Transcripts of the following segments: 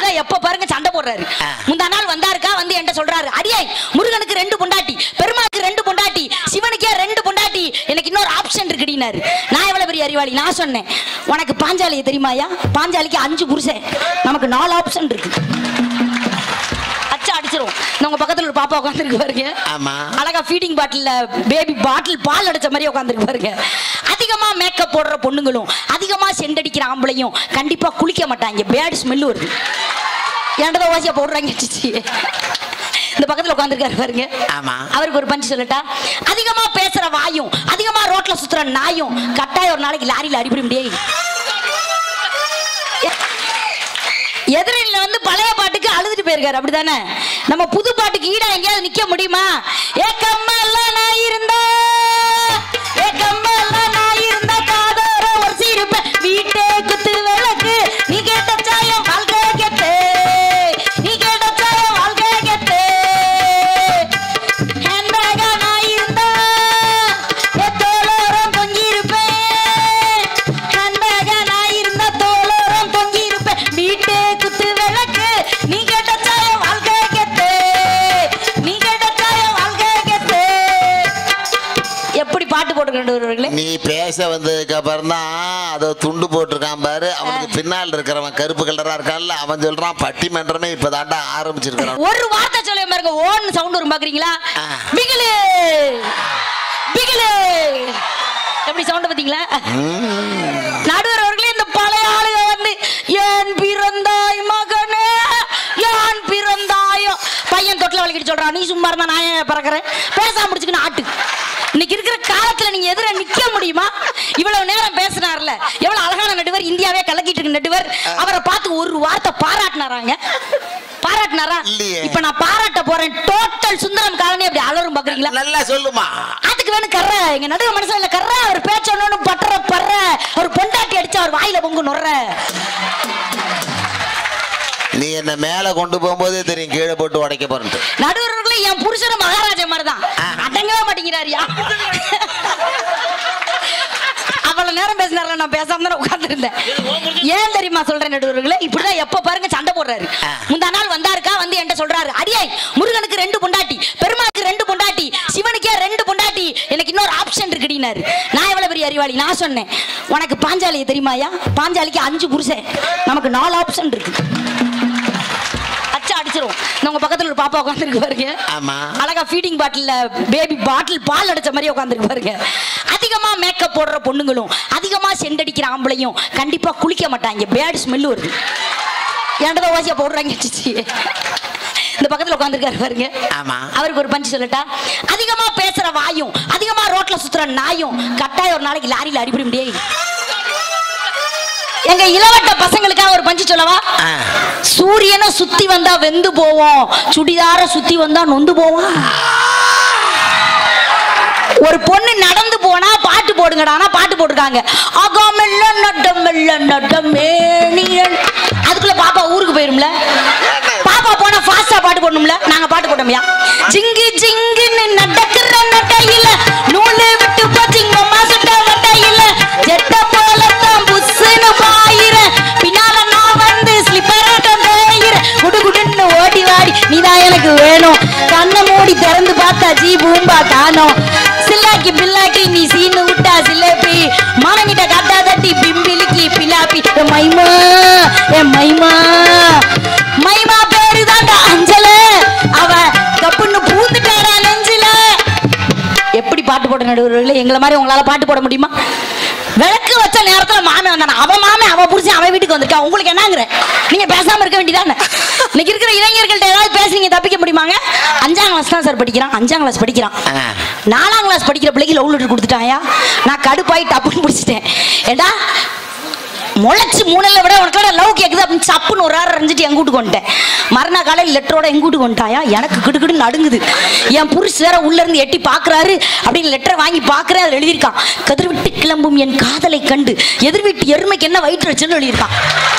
இப்படிதான் எப்ப பாருங்க சண்டை போடுறாரு ஆ. முந்தா நாள் வந்தாருக்கா வந்து என்கிட்ட சொல்றாரு அடியே முருகனுக்கு ரெண்டு பொண்டாட்டி பெருமாளுக்கு ரெண்டு பொண்டாட்டி சிவனுக்கே ரெண்டு பொண்டாட்டி எனக்கு இன்னொரு ஆப்ஷன் இருக்குடினாரு நான் எவ்வளவு பெரிய அறிவாளி நான் சொன்னேன் உனக்கு பாஞ்சாலியை தெரியுமாயா பாஞ்சாலிக்கு அஞ்சு புருஷன் நமக்கு நாலு ஆப்ஷன் இருக்கு அச்சா அடிச்சிரும் இந்த உங்க பக்கத்துல ஒரு பாப்பா உட்காந்துருக்கு பாருங்க ஆமா அழகா ஃபீடிங் பாட்டில்ல பேபி பாட்டில் பால் அடிச்ச மாதிரி உட்காந்துருக்கு பாருங்க அதிகமா மேக்கப் போடுற பொண்ணுங்களும் அதிகமா செண்டடிக்கிற ஆம்பளையும் கண்டிப்பா குளிக்க மாட்டாங்க பேட் ஸ்மெல் வருது ஏன்டா வாசியா போடுறாங்க சிச்சி இந்த பக்கத்துல உட்காந்துருக்காரு பாருங்க ஆமா அவருக்கு ஒரு பஞ்சு சொல்லட்டா அதிகமா பேசுற வாயும் அதிகமா ரோட்ல சுத்துற நாயும் கட்டாயம் ஒரு நாளைக்கு லாரியில அடிபடி முடியாது எதிரில வந்து பழைய பாட்டுக்கு அழுதுட்டு போயிருக்காரு அப்படிதானே நம்ம புது பாட்டுக்கு ஈடா எங்கேயாவது நிக்க முடியுமா ஏ கம்மல்ல நான் இருந்தா ஏ கம்மல்ல நான் இருந்தா காதோர ஒரு சிரிப்பேன் வீட்டே குத்து விளக்கு நீ கேட்ட சாயம் வாழ்க்கை கெட்டு நீ கேட்ட சாயம் வாழ்க்கை கெட்டு ஹேண்ட்பேக நான் இருந்தா ஏ தோளோரம் தொங்கி இருப்பேன் ஹேண்ட்பேக நான் இருந்தா தோளோரம் தொங்கி இருப்பேன் வீட்டே குத்து விளக்கு நீ கேட்ட சாயம் வாழ்க்கை கெட்டு நீ கேட்ட சாயம் வாழ்க்கை கெட்டு எப்படி பாட்டு போட்டுக்கிறவர்களே நீ பேச வந்ததுக்கு அப்புறம் தான் அதை துண்டு போட்டிருக்கான் பாரு அவனுக்கு பின்னால் இருக்கிறவன் கருப்பு கலரா இருக்கான்ல அவன் சொல்றான் பட்டிமன்றமே இப்பதான்டா ஆரம்பிச்சிருக்கிறான் ஒரு வார்த்தை சொல்ல பாருங்க ஓன் சவுண்ட் வரும் பாக்குறீங்களா ஆ. பிகிலு பிகிலு எப்படி சவுண்ட் பாத்தீங்களா நடுவர் அவர்களே இந்த பழைய ஆளுங்க வந்து ஏன் பிறந்தாய் மகனே ஏன் பிறந்தாயோ பையன் தொட்டில வலிக்கிட்டு சொல்றான் நீ சும்மா இருந்தா நான் ஏன் பறக்கிறேன் பேசாம முடிச்சுக்கணும் ஆட்டு இன்னைக்கு இருக்கிற காலத்துல நீங்க எதிர நிக்க முடியுமா இவ்வளவு நேரம் பேசினார்ல எவ்வளவு அழகான நடுவர் இந்தியாவே கலக்கிட்டு இருக்கு நடுவர் அவரை பார்த்து ஒரு வார்த்தை பாராட்டினாராங்க பாராட்டினாரா இல்லையே. இப்ப நான் பாராட்ட போறேன் டோட்டல் சுந்தரம் காலனி அப்படி அலரும் பாக்குறீங்களா நல்லா சொல்லுமா அதுக்கு வேணும் கர்ற எங்க நடுவு மனசுல இல்ல கர்ற அவர் பேச்சொன்னு பட்டுற படுற அவர் பொண்டாட்டி அடிச்சு அவர் வாயில பொங்கு நுற நீ என்ன மேல கொண்டு போகும்போதே தெரியும் கீழே போட்டு உடைக்க போறேன்ட்டு நடுவர்களே என் புருஷனும் மகாராஜா மாதிரிதான் அடங்கவே மாட்டேங்கிறாரியா அவ்வளவு நேரம் பேசினார்ல நான் பேசாம தான் உட்கார்ந்துருந்தேன் ஏன் தெரியுமா சொல்றேன் நடுவர்களே இப்படிதான் எப்ப பாருங்க சண்டை போடுறாரு ஆ. முந்தா நாள் வந்தாருக்கா வந்து என்கிட்ட சொல்றாரு அடியே முருகனுக்கு ரெண்டு பொண்டாட்டி பெருமாளுக்கு ரெண்டு பொண்டாட்டி சிவனுக்கே ரெண்டு பொண்டாட்டி எனக்கு இன்னொரு ஆப்ஷன் இருக்குடினாரு நான் எவ்வளவு பெரிய அறிவாளி நான் சொன்னேன் உனக்கு பாஞ்சாலியை தெரியுமாயா பாஞ்சாலிக்கு அஞ்சு புருஷன் நமக்கு நாலு ஆப்ஷன் இருக்கு அச்சா அடிச்சிரும் இந்த உங்க பக்கத்துல ஒரு பாப்பா உட்காந்துருக்கு பாருங்க ஆமா அழகா ஃபீடிங் பாட்டில்ல பேபி பாட்டில் பால் அடிச்ச மாதிரி உட்காந்துருக்கு பாருங்க அதிகமா மேக்கப் போடுற பொண்ணுங்களும் அதிகமா செண்டடிக்கிற ஆம்பளையும் கண்டிப்பா குளிக்க மாட்டாங்க பேட் ஸ்மெல் வருது ஏன்டா வாசியா போடுறாங்க சிச்சி இந்த பக்கத்துல உட்காந்துருக்காரு பாருங்க ஆமா அவருக்கு ஒரு பஞ்சு சொல்லட்டா அதிகமா பேசுற வாயும் அதிகமா ரோட்ல சுத்துற நாயும் கட்டாயம் ஒரு நாளைக்கு லாரியில அடிபடி முடியாது எங்க இளவட்ட பசங்களுக்காக ஒரு பஞ்சு சொல்லவா ஆ. சூரியனை சுத்தி வந்தா வெந்து போவோம் சுடிதார சுத்தி வந்தா நொந்து போவோம் ஒரு பொண்ணு நடந்து போனா பாட்டு போடுங்கடானா பாட்டு போட்டிருக்காங்க அகமெல்ல நட்டமெல்ல நட்டமேனியன் அதுக்குள்ள பாப்பா ஊருக்கு போயிரும்ல பாப்பா போனா ஃபாஸ்டா பாட்டு போடணும்ல நாங்க பாட்டு போட்டோம்யா ஜிங்கு ஜிங்குன்னு நடக்கிற நட்டையில நூலு விட்டு போச்சிங்கம்மா சுட்ட வட்டையில ஜெட்ட போலத்தான் புஸ்ஸுன்னு பாயிர பின்னால நான் வந்து ஸ்லிப்பராட்டம் தேயிற குடு குடுன்னு ஓடி வாடி நீதான் எனக்கு வேணும் கண்ணை மூடி திறந்து பார்த்தா ஜீ பூம்பா காணோம் சில்லாக்கி பில்லாக்கி நீ சீனு விட்டா சிலேபி மானங்கிட்ட கட்டா தட்டி பிம்பிலிக்கி பிலாப்பி என் மைமா என் மைமா மைமா பேரு தாண்டா அஞ்சல அவ கப்புன்னு பூந்துட்டாரா நெஞ்சில எப்படி பாட்டு போட நடுவர்களே எங்களை மாதிரி உங்களால பாட்டு போட முடியுமா விளக்கு வச்ச நேரத்துல மாமன் வந்தான அவன் மாமன் அவன் புடிச்சு அவன் வீட்டுக்கு வந்திருக்கான் உங்களுக்கு என்னங்கிற நீங்க பேசாம இருக்க வேண்டியதானே இன்னைக்கு இருக்கிற இளைஞர்கள்ட்ட ஏதாவது பேசுறீங்க தப்பிக்க முடியுமாங்க அஞ்சாம் கிளாஸ் தான் சார் படிக்கிறான் அஞ்சாம் கிளாஸ் படிக்கிறான் ஆ. நாலாம் கிளாஸ் படிக்கிற பிள்ளைக்கு லவ் லெட்டர் கொடுத்துட்டாயா நான் கடுப்பாய் டப்புன்னு பிடிச்சிட்டேன் ஏடா முளைச்சு மூணில் விட உனக்கு லவ் கேக்குது அப்படின்னு சப்புன்னு ஒரு ஆறு அரைஞ்சிட்டு எங்க வீட்டுக்கு வந்துட்டேன் மறுநாள் காலையில் லெட்டரோட எங்க வீட்டுக்கு வந்துட்டாயா எனக்கு கிடுகிடு நடுங்குது என் புருஷ் வேற உள்ள இருந்து எட்டி பாக்குறாரு அப்படின்னு லெட்டர் வாங்கி பாக்குறேன் அதுல எழுதியிருக்கான் கதிர் விட்டு கிளம்பும் என் காதலை கண்டு எதிர் வீட்டு எருமைக்கு என்ன வயிற்று வச்சுன்னு எழுதியிருக்கான்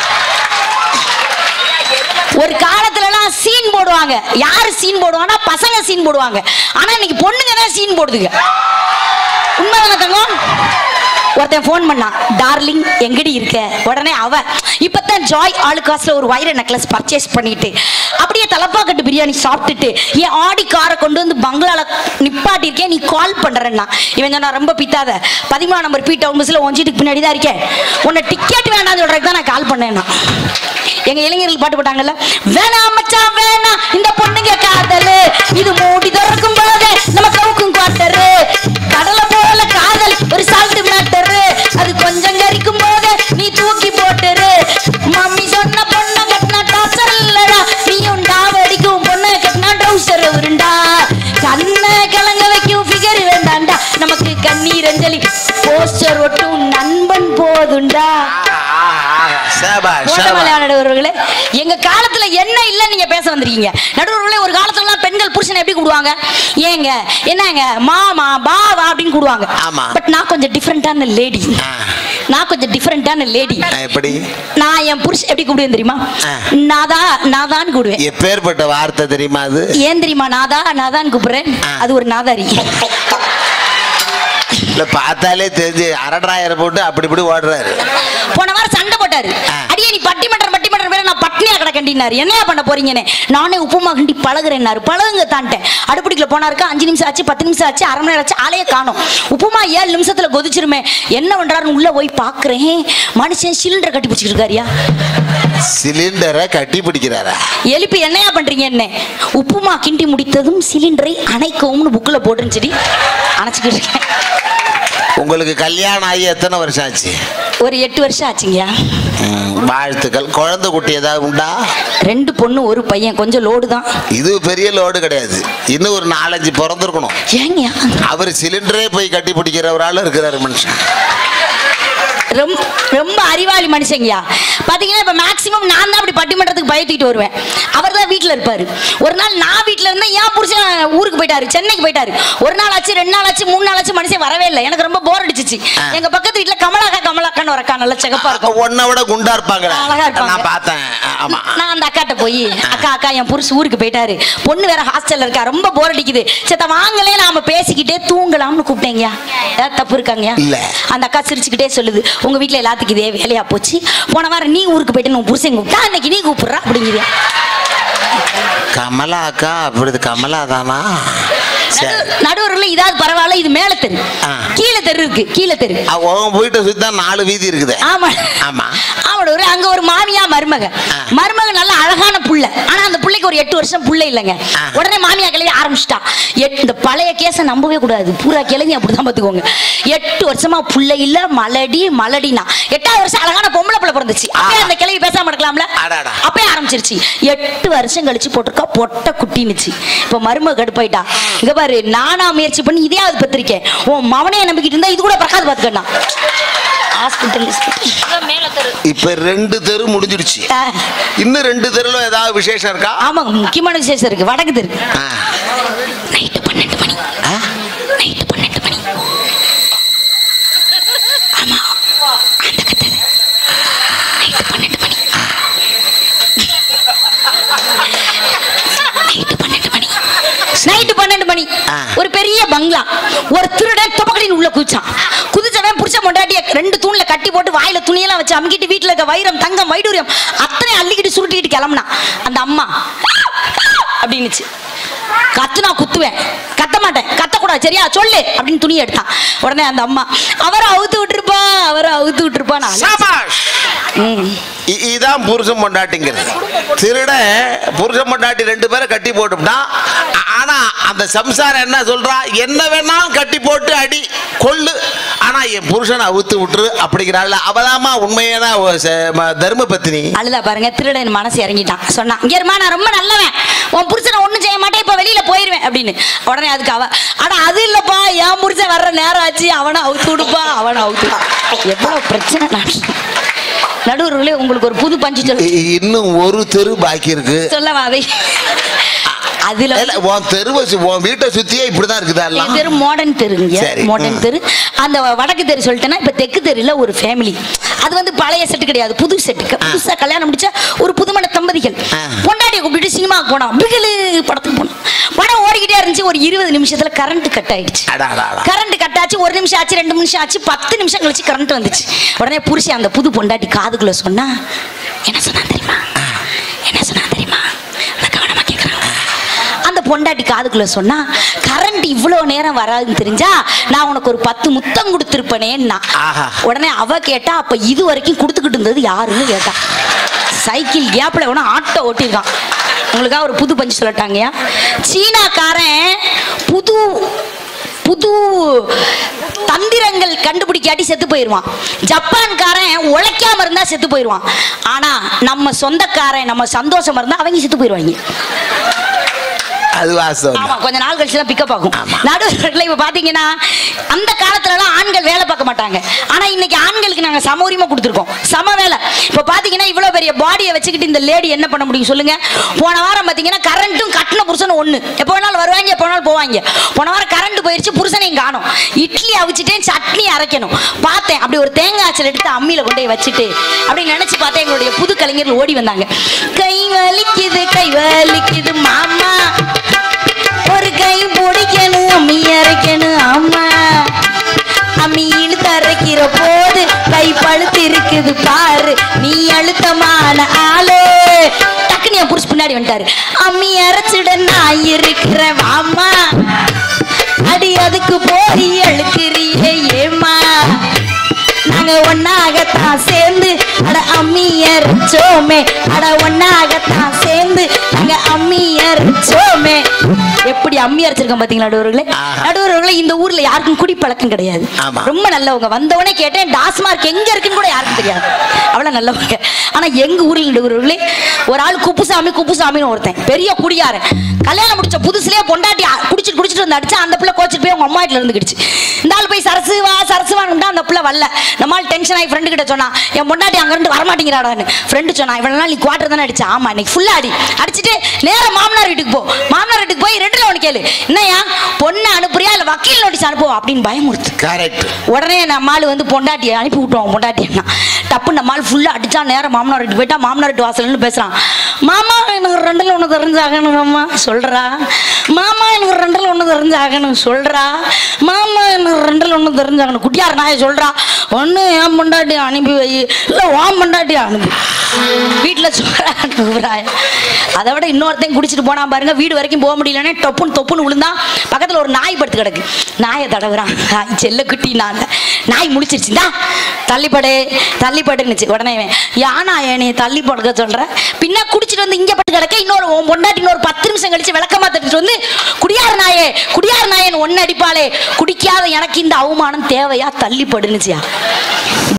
ஒரு காலத்துலலாம் சீன் போடுவாங்க யாரு சீன் போடுவாங்கன்னா பசங்க சீன் போடுவாங்க ஆனா இன்னைக்கு பொண்ணுங்க தான் சீன் போடுதுங்க உண்மைதானே தங்கம் ஒருத்தன் ஃபோன் பண்ணான் டார்லிங் எங்கடி இருக்க உடனே அவ இப்பதான் ஜாய் ஆளுக்காஸ்ல ஒரு வைர நெக்லஸ் பர்ச்சேஸ் பண்ணிட்டு அப்படியே தலப்பாக்கட்டு பிரியாணி சாப்பிட்டுட்டு என் ஆடி காரை கொண்டு வந்து பங்களால நிப்பாட்டிருக்கேன் நீ கால் பண்றேன்னா இவன் சொன்னா ரொம்ப பித்தாத பதிமூணாம் நம்பர் பி டவுன் பஸ்ல உன் சீட்டுக்கு பின்னாடி தான் இருக்கேன் உன்னை டிக்கெட் வேண்டாம்னு சொல்றதுக்கு தான் நான் கால் பண்ணேன் எங்க இளைஞர்கள் பாட்டு போட்டாங்கல்ல வேணாம் மச்சான் வேணாம் இந்த பொண்ணுங்க காதலு இது மூடி திறக்கும் போதே நம்ம கவுக்கும் குவார்டரு கடலை போல காதல் ஒரு சால்ட் மேட்டரு அது கொஞ்சம் கறிக்கும் போதே நீ தூக்கி போட்டுரு மம்மி சொன்ன பொண்ணை கட்டினா டாச்சர் இல்லடா நீயும் டாவடிக்கும் பொண்ணை கட்டினா ட்ரௌசர் உருண்டா கண்ணை கலங்க வைக்கும் ஃபிகர் வேண்டாண்டா நமக்கு கண்ணீர் அஞ்சலி போஸ்டர் ஒட்டும் நண்பன் போதுண்டா சேபாஷ் ஓட்டமலையா நடுவர்களே எங்க காலத்துல என்ன இல்ல நீங்க பேச வந்திருக்கீங்க நடுவர்களே ஒரு காலத்துல எல்லாம் பெண்கள் புருஷனை எப்படி கூடுவாங்க ஏங்க என்னங்க மாமா பாவா அப்படின்னு கூடுவாங்க ஆமா. பட் நான் கொஞ்சம் டிஃப்ரெண்டான லேடி ஆ. நான் கொஞ்சம் டிஃப்ரெண்டான லேடி எப்படி நான் என் புருஷன் எப்படி கூடுவேன் தெரியுமா ஆ. நாதா நாதான் கூடுவேன் எப்பேற்பட்ட வார்த்தை தெரியுமா அது ஏன் தெரியுமா நாதா நாதான் கூப்பிடுறேன் ஆ. அது ஒரு நாதாரி இல்ல பார்த்தாலே தெரிஞ்சு அரடாயிரம் போட்டு அப்படி இப்படி ஓடுறாரு போன வாரம் சண்டை போட்டாரு ஆ. அடியே நீ பட்டிமன்றம் பட்டிமன்றம் பேர நான் பட்னியா கிடக்கண்டினாரு என்னையா பண்ண போறீங்கன்னு நானே உப்புமா கிண்டி பழகுறேன்னாரு பழகுங்க தான்ட்டேன் அடுப்படிக்குள்ள போனாருக்கா அஞ்சு நிமிஷம் ஆச்சு பத்து நிமிஷம் ஆச்சு அரை மணி நேரம் ஆச்சு ஆளையே காணும் உப்புமா ஏழு நிமிஷத்துல கொதிச்சிருமே என்ன பண்றாருன்னு உள்ள போய் பாக்குறேன் மனுஷன் சிலிண்டர் கட்டி பிடிச்சிட்டு இருக்காருயா சிலிண்டரை கட்டி பிடிக்கிறாரா எழுப்பி என்னையா பண்றீங்க என்ன உப்புமா கிண்டி முடித்ததும் சிலிண்டரை அணைக்கவும்னு புக்கில் போட்டுருந்துச்சுடி அணைச்சிக்கிட்டு இருக்கேன் உங்களுக்கு கல்யாணம் ஆகி எத்தனை வருஷம் ஆச்சு ஒரு எட்டு வருஷம் ஆச்சுங்கய்யா ம், வாழ்த்துக்கள் குழந்தை குட்டி ஏதாவது உண்டா ரெண்டு பொண்ணு ஒரு பையன் கொஞ்சம் லோடு தான் இது பெரிய லோடு கிடையாது இன்னும் ஒரு நாலஞ்சு பிறந்திருக்கணும் ஏங்கய்யா அவர் சிலிண்டரே போய் கட்டி பிடிக்கிறவரால இருக்கிறாரு மனுஷன் ரொம்ப ரொம்ப அறிவாளி மனுஷங்கய்யா பாத்தீங்கன்னா இப்ப மேக்சிமம் நான் தான் அப்படி பட்டிமன்றத்துக்கு பயத்திட்டு வருவேன் அவர் தான் வீட்டுல இருப்பாரு ஒரு நாள் நான் வீட்டுல இருந்தா ஏன் புருஷன் ஊருக்கு போயிட்டாரு சென்னைக்கு போயிட்டாரு ஒரு நாள் ஆச்சு ரெண்டு நாள் ஆச்சு மூணு நாள் ஆச்சு மனுஷன் வரவே இல்லை எனக்கு ரொம்ப போர் அடிச்சிச்சு ஆ. எங்க பக்கத்து வீட்டுல கமலாக்கா கமலாக்கான்னு ஒரு அக்கா நல்ல சிகப்பா இருக்கும் உன்னை விட குண்டா இருப்பாங்க அழகா இருப்பாங்க. நான் பார்த்தேன் ஆமா நான் அந்த அக்காட்ட போய் அக்கா அக்கா என் புருஷன் ஊருக்கு போயிட்டாரு பொண்ணு வேற ஹாஸ்டல்ல இருக்கா ரொம்ப போர் அடிக்குது சேத்த வாங்களே நாம பேசிக்கிட்டே தூங்கலாம்னு கூப்பிட்டேங்கயா ஏதாவது தப்பு இருக்காங்கயா இல்ல. அந்த அக்கா சிரிச்சுக்கிட்டே சொல்லுது உங்க வீட்ல எல்லாத்துக்கும் இதே வேலையா போச்சு போன வாரம் நீ ஊருக்கு போயிட்டு உன் புருஷன் கூப்பிட்டா அன்னைக்கு நீ கூப்பிடுறா அப்படிங்கிறியா கமலா அக்கா அப்படி கமலா தானா சரி நடுவர்ல இதாவது பரவாயில்ல இது மேல தெரு ஆ. கீழே தெரு இருக்கு கீழே தெரு உன் வீட்டை சுத்தி தான் நாலு வீதி இருக்குது ஆமா ஆமா அவனோட ஒரு அங்க ஒரு மாமியா மருமக ஆ. மருமக நல்ல அழகான புள்ள ஆனா அந்த புள்ளைக்கு ஒரு எட்டு வருஷம் புள்ள இல்லைங்க ஆ. உடனே மாமியா கிளவி ஆரம்பிச்சிட்டா எட்- இந்த பழைய கேஸை நம்பவே கூடாது பூரா கிளவி அப்படிதான் பாத்துக்கோங்க எட்டு வருஷமா புள்ள இல்ல மலடி மலடினா எட்டாவது வருஷம் அழகான பொம்பளை புள்ள பிறந்துச்சு அப்பயே அந்த கிளவி பேசாம இருக்கலாம்ல அடாடா. அப்பயே ஆரம்பிச்சிருச்சு எட்டு வருஷம் கழிச்சு போட்டிருக்கா பொட்டை குட்டினுச்சு இப்ப மருமக கடுப்பாயிட்டா இங்க பாரு நானா முயற்சி பண்ணி இதையாவது பத்திரிக்கேன் உன் மவனைய நம்பிக்கிட்டு இருந்தா இது கூட பிரகாத் பாத்துக்கண்ணா ஹாஸ்பிட்டல் இப்ப ரெண்டு தெரு முடிஞ்சிடுச்சு ஆ. இன்னும் ரெண்டு தெருல ஏதாவது விசேஷம் இருக்கா ஆமாங்க முக்கியமான விசேஷம் இருக்கு வடக்கு தெரு ஆ. நைட்டு பன்னெண்டு மணி ஆ? நைட்டு பன்னெண்டு மணி ஆமா அந்த கத்தது நைட்டு பன்னெண்டு மணி நைட்டு பன்னெண்டு மணி நைட்டு பன்னெண்டு மணி ஆ. ஒரு பெரிய பங்களா ஒரு திருடன் துப்பக்கடின்னு உள்ள குதிச்சான் குதிச்சவன் புடிச்ச மொண்டாட்டிய ரெண்டு தூண்ல கட்டி போட்டு வாயில துணியெல்லாம் வச்சு அமுக்கிட்டு வீட்டுல இருக்க வைரம் தங்கம் வைடூரியம் அத்தனை அள்ளிக்கிட்டு சுருட்டிக்கிட்டு கிளம்புனான் அந்த அம்மா அப்படின்னுச்சு கத்துனா குத்துவேன் கத்த மாட்டேன் கத்தக்கூடாது சரியா சொல்லு அப்படின்னு துணி எடுத்தான் உடனே அந்த அம்மா அவரை அவுத்து விட்டுருப்பா அவரை அவுத்து விட்டுருப்பா நான் சபாஷ் ம். இ- இதான் புருஷன் பொண்டாட்டிங்கிறது திருடன் புருஷன் பொண்டாட்டி ரெண்டு பேரை கட்டி போட்டுட்டான் ஆ- ஆனா அந்த சம்சாரம் என்ன சொல்றா என்ன வேணாலும் கட்டி போட்டு அடி கொள்ளு ஆனா என் புருஷனை அவுத்து விட்டுரு அப்படிங்கிறாள் அவதாமா உண்மையான ஒரு ச- ம- தர்ம பத்தினி அழுதா பாருங்க திருடன் மனசு இறங்கிட்டான் சொன்னான் இங்க இருமா நான் ரொம்ப நல்லவன் உன் புருஷனை ஒண்ணும் செய்ய மாட்டேன் இப்ப வெளியில போயிருவேன் அப்படின்னு உடனே அதுக்கு அவ அட அது இல்லப்பா என் புருஷன் வர்ற நேரம் ஆச்சு அவனை அவுத்து விடுப்பா அவனை அவுத்து விடு. எவ்வளவு பிரச்சனை நாட்டுல. நடுவர்களே உங்களுக்கு ஒரு புது பஞ்சு சொல்லு இ- இன்னும் ஒரு தெரு பாக்கி இருக்கு சொல்லவா அதை அதுல இல்ல, உன் தெருவை சு- உன் வீட்டை சுத்தியே இப்படிதான் இருக்குதா என் எல்லாம் தெரு மாடர்ன் தெருங்க சரி. மாடர்ன் ம். தெரு அந்த வடக்கு தெரு சொல்லிட்டேன்னா இப்ப தெற்கு தெருல ஒரு ஃபேமிலி அது வந்து பழைய செட்டு கிடையாது புது செட்டு புதுசா கல்யாணம் முடிச்ச ஒரு புதுமண தம்பதிகள் ஆ. பொண்டாட்டியை கூப்பிட்டு சினிமாவுக்கு போனோம் பிகிலு படத்துக்கு போனோம் படம் ஓடி ஓடிக்கிட்டே இருந்துச்சு ஒரு இருபது நிமிஷத்துல கரண்ட் கட் ஆயிடுச்சு அடா, அடா, அடா. கரண்ட் கட் ஆச்சு ஒரு நிமிஷம் ஆச்சு ரெண்டு நிமிஷம் ஆச்சு பத்து நிமிஷம் கழிச்சு கரண்ட் வந்துச்சு உடனே புருஷன் அந்த புது பொண்டாட்டி காதுக்குள்ள சொன்னா என்ன சொன்னா தெரியுமா என்ன சொன்னா தெரியுமா நான் கவனமா கேக்குறேன் அந்த பொண்டாட்டி காதுக்குள்ள சொன்னா கரண்ட் இவ்வளோ நேரம் வராதுன்னு தெரிஞ்சா நான் உனக்கு ஒரு பத்து முத்தம் கொடுத்துருப்பனேன்னா ஆஹா. உடனே அவ கேட்டா அப்ப இது வரைக்கும் கொடுத்துக்கிட்டு இருந்தது யாருன்னு கேட்டா சைக்கிள் கேப்ல எவனோ ஆட்டோ ஓட்டியிருக்கான் உங்களுக்காக ஒரு புது பஞ்சு சொல்லட்டாங்கயா சீனாக்காரன் புது புது தந்திரங்கள் கண்டுபிடிக்காட்டி செத்து போயிடுவான் ஜப்பான்காரன் உழைக்காம இருந்தா செத்து போயிடுவான் ஆனா நம்ம சொந்தக்காரன் நம்ம சந்தோஷமா இருந்தா அவங்க செத்து போயிடுவாங்க அது வாஸ்தவம் ஆமா கொஞ்ச நாள் கழிச்சு தான் பிக்கப் ஆகும் நடுவர்கள் இப்ப பாத்தீங்கன்னா அந்த காலத்துல எல்லாம் ஆண்கள் வேலை பார்க்க மாட்டாங்க ஆனா இன்னைக்கு ஆண்களுக்கு நாங்க சம உரிமை கொடுத்துருக்கோம் சம வேலை இப்ப பாத்தீங்கன்னா இவ்வளவு பெரிய பாடியை வச்சுக்கிட்டு இந்த லேடி என்ன பண்ண முடியும் சொல்லுங்க போன வாரம் பாத்தீங்கன்னா கரண்ட்டும் கட்டின புருஷனும் ஒண்ணு எப்போ வேணாலும் வருவாங்க எப்போ வேணாலும் போவாங்க போன வாரம் கரண்ட் போயிருச்சு புருஷனையும் காணும் இட்லி அவிச்சிட்டேன் சட்னி அரைக்கணும் பார்த்தேன் அப்படி ஒரு தேங்காய் ஆச்சல் எடுத்து அம்மியில கொண்டு போய் வச்சுட்டு அப்படி நினைச்சு பார்த்தேன் எங்களுடைய புது கலைஞர்கள் ஓடி வந்தாங்க கை வலிக்குது கை வலிக்குது மாமா ஒரு கை பிடிக்கணும் அம்மி அரைக்கணும் அம்மா அம்மி இழுத்து அரைக்கிற போது கை பழுத்து இருக்குது பாரு நீ அழுத்தமான ஆளு டக்குனு என் புருஷ் பின்னாடி வந்துட்டாரு அம்மி அரைச்சிட நான் இருக்கிறேன் வாமா அடி அதுக்கு போய் அழுக்கிறியே ஏமா நாங்க ஒன்னாகத்தான் சேர்ந்து அட அம்மி அரைச்சோமே அட ஒன்னாகத்தான் சேர்ந்து நாங்க அம்மி அரைச்சோமே எப்படி அம்மி அரைச்சிருக்கோம் பாத்தீங்களா நடுவர்களே ஆஹா. நடுவர்களே இந்த ஊர்ல யாருக்கும் குடிப்பழக்கம் கிடையாது ஆமா. ரொம்ப நல்லவங்க வந்தவனே கேட்டேன் டாஸ்மார்க் எங்க இருக்குன்னு கூட யாருக்கும் தெரியாது அவ்வளவு நல்லவங்க ஆனா எங்க ஊர்ல நடுவர்களே ஒரு ஆள் குப்புசாமி குப்புசாமின்னு ஒருத்தன் பெரிய குடியாரன் கல்யாணம் முடிச்ச புதுசுலயே பொண்டாட்டி அ- குடிச்சிட்டு குடிச்சிட்டு வந்து அடிச்சா அந்த பிள்ளை கோச்சிட்டு போய் அவங்க அம்மா வீட்டுல இருந்துக்கிடுச்சு இந்த ஆள் போய் சரசு வா சரசு வான்னு அந்த பிள்ளை வரல நம்ம ஆள் டென்ஷன் ஆகி ஃப்ரெண்டு கிட்ட சொன்னா என் பொண்டாட்டி அங்க இருந்து வரமாட்டேங்கிறாடான்னு ஃப்ரெண்டு சொன்னா இவ்வளவு நாள் நீ குவாட்டர் தானே அடிச்சா ஆமா இன்னைக்கு ஃபுல்லா அடி அடிச்சிட்டு நேரா மாமனார் வீட்டுக்கு போ மாமனார் வீட்டுக்கு போய் ரெண்டுல ஒன்று கேளு என்னையா பொண்ணை அனுப்புறியா இல்ல வக்கீல் நோட்டீஸ் அனுப்புவோம் அப்படின்னு பயமுறுத்து கரெக்ட் உடனே நம்ம ஆளு வந்து பொண்டாட்டியை அனுப்பி விட்டோம் பொண்டாட்டி அண்ணா டப்பு நம்ம ஆள் ஃபுல்லா அடிச்சா நேரம் மாமனார் வீட்டு போயிட்டா மாமனார் வீட்டு வாசல்னு பேசுறான் மாமா எனக்கு ரெண்டுல ஒன்று தெரிஞ்சாகணும் அம்மா சொல்றா மாமா எனக்கு ரெண்டுல ஒன்று தெரிஞ்சாகணும் சொல்றா மாமா எனக்கு ரெண்டுல ஒன்று தெரிஞ்சாகணும் குட்டியார் நாய சொல்றா ஒன்று என் பொண்டாட்டி அனுப்பி வை இல்லை உன் பொண்டாட்டி அனுப்பி வீட்டில் சொல்றா அனுப்புறாய அதை விட இன்னொருத்தையும் குடிச்சிட்டு போனா பாருங்க வீடு வரைக்கும் போக முடியலன்னே டொப்புன்னு தொப்புன்னு விழுந்தா பக்கத்துல ஒரு நாய் படுத்து கிடக்கு நாயை தடவுறான் நாய் செல்ல குட்டி நான் நாய் முடிச்சிருச்சுடா தள்ளிப்படு தள்ளிப்படுன்னுச்சு உடனே இவன், யானா நீ தள்ளி படுக்க சொல்ற பின்ன குடிச்சிட்டு வந்து இங்க பட்டு கிடக்க இன்னொரு உன் பொண்டாட்டி இன்னொரு பத்து நிமிஷம் கழிச்சு விளக்கமா தட்டிட்டு வந்து குடியார் நாயே குடியார் நாயன் ஒன்னு அடிப்பாளே குடிக்காத எனக்கு இந்த அவமானம் தேவையா தள்ளி படுனுச்சியா